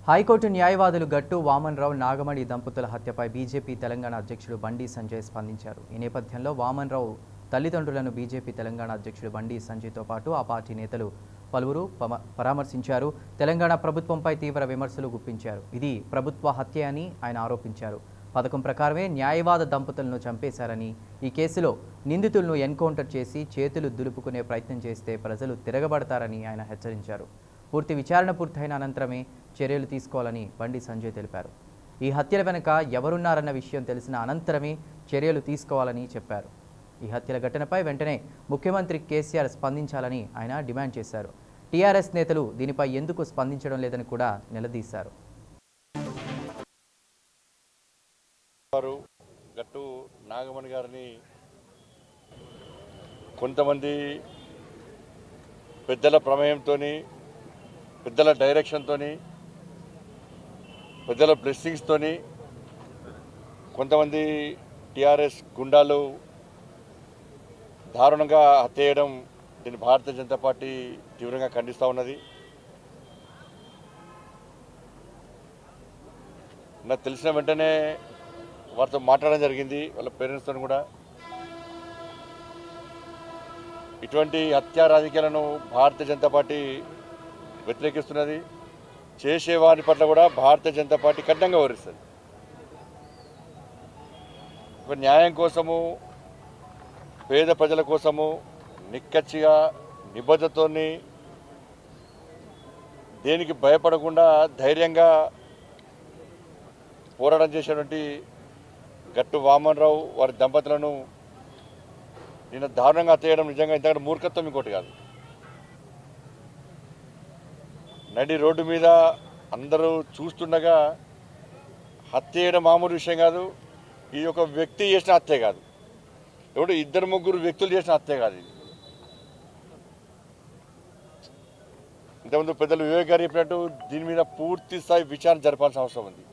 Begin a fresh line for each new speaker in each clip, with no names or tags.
High court న్యాయవాదులు గట్టు వామన్రావు నాగమణి దంపతుల హత్యపై బీజేపీ తెలంగాణ అధ్యక్షుడు బండి సంజయ్ స్పందించారు ఈ నేపథ్యంలో వామన్రావు తల్లిదండ్రులను బీజేపీ తెలంగాణ అధ్యక్షుడు బండి సంజయ్తో పాటు ఆ పార్టీ నేతలు పలువురు పమ- పరామర్శించారు తెలంగాణ ప్రభుత్వంపై తీవ్ర విమర్శలు గుప్పించారు ఇది ప్రభుత్వ హత్య అని ఆయన ఆరోపించారు పథకం ప్రకారమే న్యాయవాద దంపతులను చంపేశారని ఈ కేసులో నిందితులను ఎన్కౌంటర్ చేసి చేతులు దులుపుకునే ప్రయత్నం చేస్తే ప్రజలు తిరగబడతారని ఆయన హెచ్చరించారు పూర్తి విచారణ పూర్తయిన అనంతరమే చర్యలు తీసుకోవాలని బండి సంజయ్ తెలిపారు ఈ హత్యల వెనుక ఎవరున్నారన్న విషయం తెలిసిన అనంతరమే చర్యలు తీసుకోవాలని చెప్పారు ఈ హత్యల ఘటనపై వెంటనే ముఖ్యమంత్రి కేసీఆర్ స్పందించాలని ఆయన డిమాండ్ చేశారు టీఆర్ఎస్ నేతలు దీనిపై ఎందుకు స్పందించడం లేదని కూడా నిలదీశారు
వారు గట్టు నాగమణి గారిని కొంతమంది పెద్దల ప్రమేయంతో పెద్దల డైరెక్షన్తో పెద్దల బ్లెస్సింగ్స్తో కొంతమంది టీఆర్ఎస్ గుండాలు దారుణంగా హత్య చేయడం దీన్ని భారతీయ జనతా పార్టీ తీవ్రంగా ఖండిస్తూ ఉన్నది నాకు తెలిసిన వెంటనే వారితో మాట్లాడడం జరిగింది వాళ్ళ పేరెంట్స్తో కూడా ఇటువంటి హత్యా రాజకీయాలను భారతీయ జనతా పార్టీ వ్యతిరేకిస్తున్నది చేసే వారి పట్ల కూడా భారతీయ జనతా పార్టీ కఠినంగా వివరిస్తుంది ఒక న్యాయం కోసము పేద ప్రజల కోసము నిక్కచ్చిగా నిబద్ధతోని దేనికి భయపడకుండా ధైర్యంగా పోరాటం చేసినటువంటి గట్టు వామన్రావు వారి దంపతులను నిన్న దారుణంగా హత్య చేయడం నిజంగా ఇంతకంటే మూర్ఖత్వం ఇంకోటి కాదు నడి రోడ్డు మీద అందరూ చూస్తుండగా హత్య చేయడం మామూలు విషయం కాదు ఈ ఒక వ్యక్తి చేసిన హత్య కాదు ఎవడు ఇద్దరు ముగ్గురు వ్యక్తులు చేసిన హత్య కాదు ఇది ఇంతకుముందు పెద్దలు వివేక్ గారు చెప్పినట్టు దీని మీద పూర్తి స్థాయి విచారణ జరపాల్సిన అవసరం ఉంది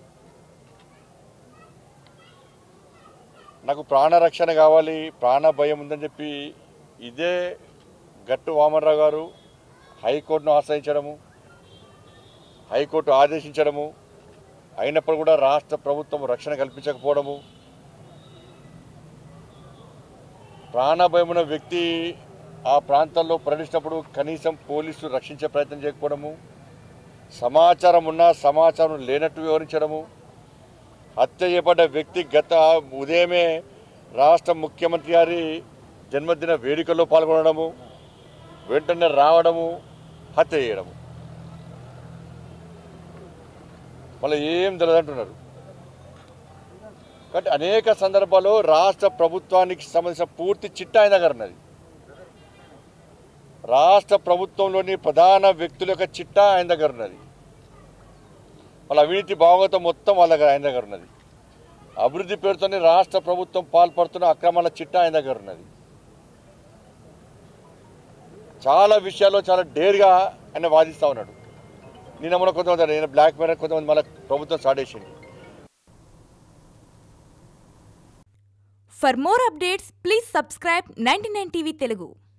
నాకు ప్రాణరక్షణ కావాలి ప్రాణ భయం ఉందని చెప్పి ఇదే గట్టు వామనరావు గారు హైకోర్టును ఆశ్రయించడము హైకోర్టు ఆదేశించడము అయినప్పుడు కూడా రాష్ట్ర ప్రభుత్వం రక్షణ కల్పించకపోవడము ప్రాణభయం ఉన్న వ్యక్తి ఆ ప్రాంతాల్లో పర్యటించినప్పుడు కనీసం పోలీసులు రక్షించే ప్రయత్నం చేయకపోవడము సమాచారం ఉన్నా సమాచారం లేనట్టు వివరించడము హత్య చేయబడ్డ వ్యక్తి గత ఉదయమే రాష్ట్ర ముఖ్యమంత్రి గారి జన్మదిన వేడుకల్లో పాల్గొనడము వెంటనే రావడము హత్య చేయడము మళ్ళీ ఏం తెలియదంటున్నారు కాబట్టి అనేక సందర్భాల్లో రాష్ట్ర ప్రభుత్వానికి సంబంధించిన పూర్తి చిట్టా ఆయన దగ్గర ఉన్నది రాష్ట్ర ప్రభుత్వంలోని ప్రధాన వ్యక్తుల యొక్క చిట్టా ఆయన దగ్గర ఉన్నది వాళ్ళ అవినీతి భాగవతం మొత్తం వాళ్ళ దగ్గర ఆయన దగ్గర ఉన్నది అభివృద్ధి పేరుతోనే రాష్ట్ర ప్రభుత్వం పాల్పడుతున్న అక్రమాల చిట్టా ఆయన దగ్గర ఉన్నది చాలా విషయాల్లో చాలా డేర్గా ఆయన వాదిస్తూ ఉన్నాడు నిన్న మొన్న కొంతమంది నేను బ్లాక్ మెయిల్ కొంతమంది మళ్ళీ ప్రభుత్వం స్టార్ట్ చేసింది
For more updates, please subscribe 99 TV Telugu.